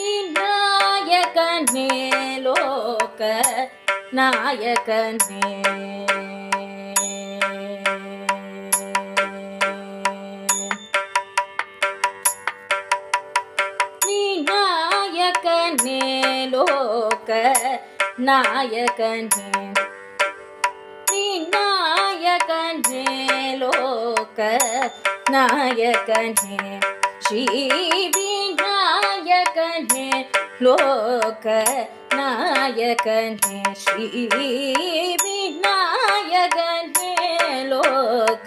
விநாயகனே லோக நாயகனே விநாயகனே லோக நாயகனே விநாயகனே லோக நாயகனே ஸ்ரீ விநாயகனே லோக நாயகனே ஸ்ரீ விநாயகனே லோக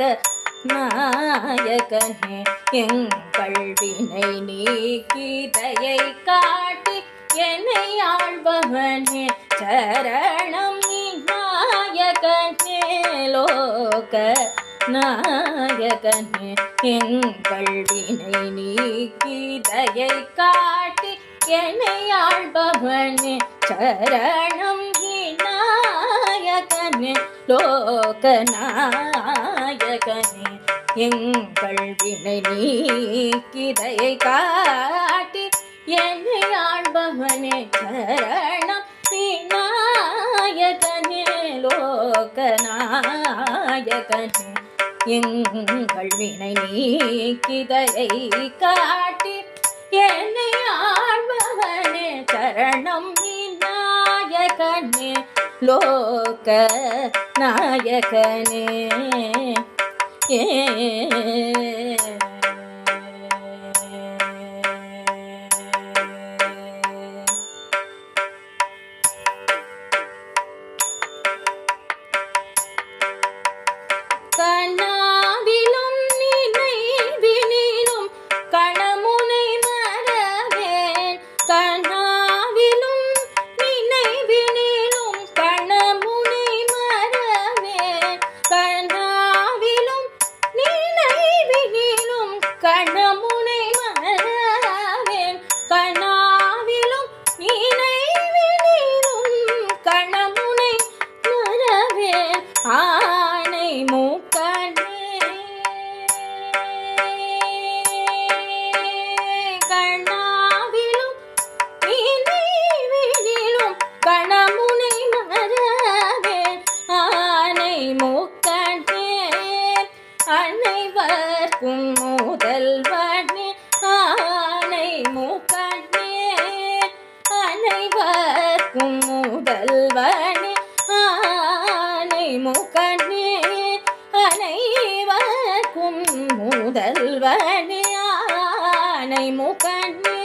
நாயகனே எங்கள் வினை நீக்கி தயை காட்டி என்னை ஆள்பவனே சரணம் நாயகனே லோக நாயகனே எங்கள் வினை நீக்கி தயை காட்டி என்னை ஆள்பவனே சரணம் நாயகனே லோக நாயகனே எங்கள் வினை நீக்கி தயை காட்டி என்னை ஆள்பவனே சரணம் விநாயகனே லோகநாயகனே எங்கள் வினை நீக்கிதையை காட்டி என்னை ஆள்பவனே சரணம் விநாயகனே லோக நாயகனே ஏ கண்ணாவிலும் நினைவினிலும் கணமுனை மறவேன் கண்ணாவிலும் நினைவினிலும் கணமுனை மறவேன் கண்ணாவிலும் நினைவினிலும் கணமுனை மறவேன் கண்ணாவிலும் நினைவினிலும் கணமுனை மறவேன் ஆணை மூக்கனே கண்ணாவிலும் நினைவினிலும் கணமுனை மறவேன் ஆனை மூக்கனே அனைவர்க்கும் முதல்வனே ஆனை மூக்கனே அனைவர்க்கும் முதல்வனே ஆனை மூக்கனே அனைவர்க்கும் முதல்வனே ஆனை மூக்கனே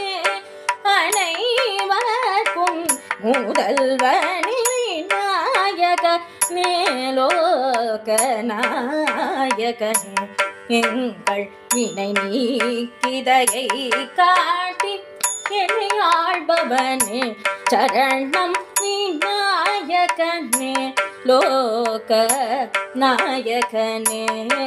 அனைவர்க்கும் முதல்வனே விநாயக மேலோக நாயகனே எங்கள் வினை நீக்கிதையை காட்டி என்னை ஆள்பவனே சரணம் விநாயகனே லோக நாயகனே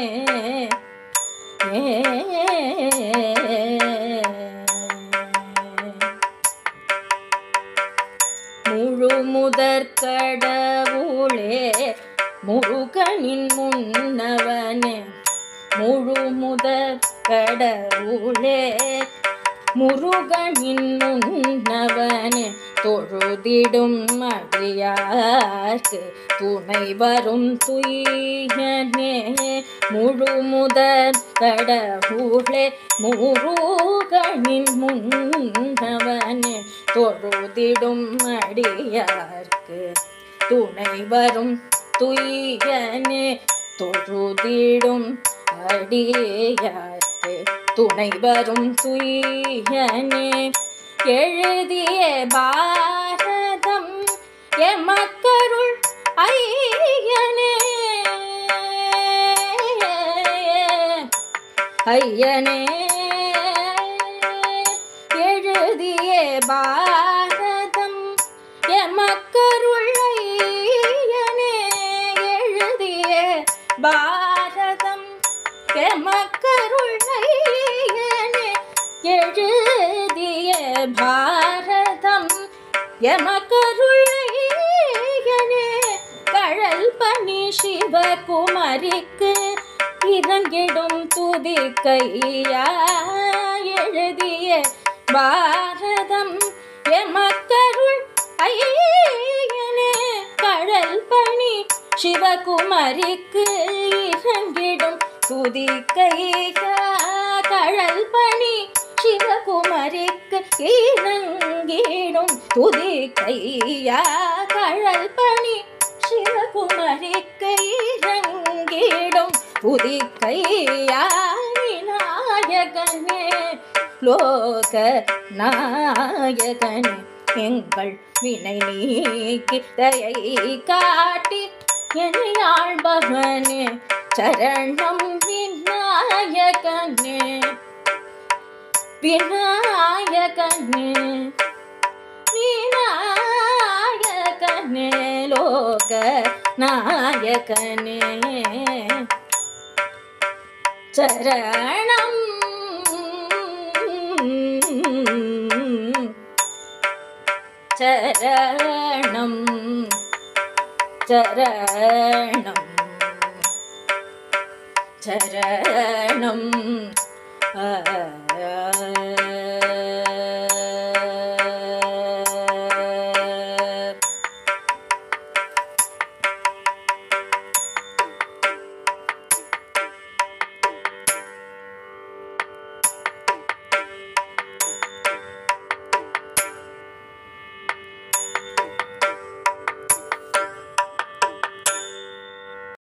முழு முதற் கடவுளே முருகனின் முன்னவனே முழு முதற் கடவுளே முருகனின் முன்னவனே தொழுதிடும் அடியார்க்கு துணை வரும் துய்யனே முழு முதற் கடவுளே முருகனின் முன்னவனே தொழுதிடும் அடியார்க்கு துணை வரும் துய்யனே தொழுதிடும் அடியார்க்கு துணை வரும் துய்யனே எழுதிய பாரதம் எமக்கருள் ஐயனே ஐயனே எழுதிய பாரதம் எமக்கருள் ஐயனே எழுதிய பாரதம் எமக்கருள் ஐயனே எழுதிய பாரதம் எமக்கருளையனே கழல் பணி சிவகுமரிக்கு இறங்கிடும் துதி கையா எழுதிய பாரதம் சிவகுமரிக்கு இறங்கிடும் துதிக்கைக கழல் பணி சிவகுமரிக்கு இறங்கிடும் துதிக்கையா கழல் பணி சிவகுமரிக்கு இறங்கிடும் புதிக்கையா விநாயகனே லோக நாயகனே எங்கள் வினை நீக்கி தயை காட்டி என்னை ஆள்பவனே சரணம் விநாயகனே விநாயகனே விநாயகனே லோக நாயகனே சரணம் சரணம் சரணம் சரணம் ஆ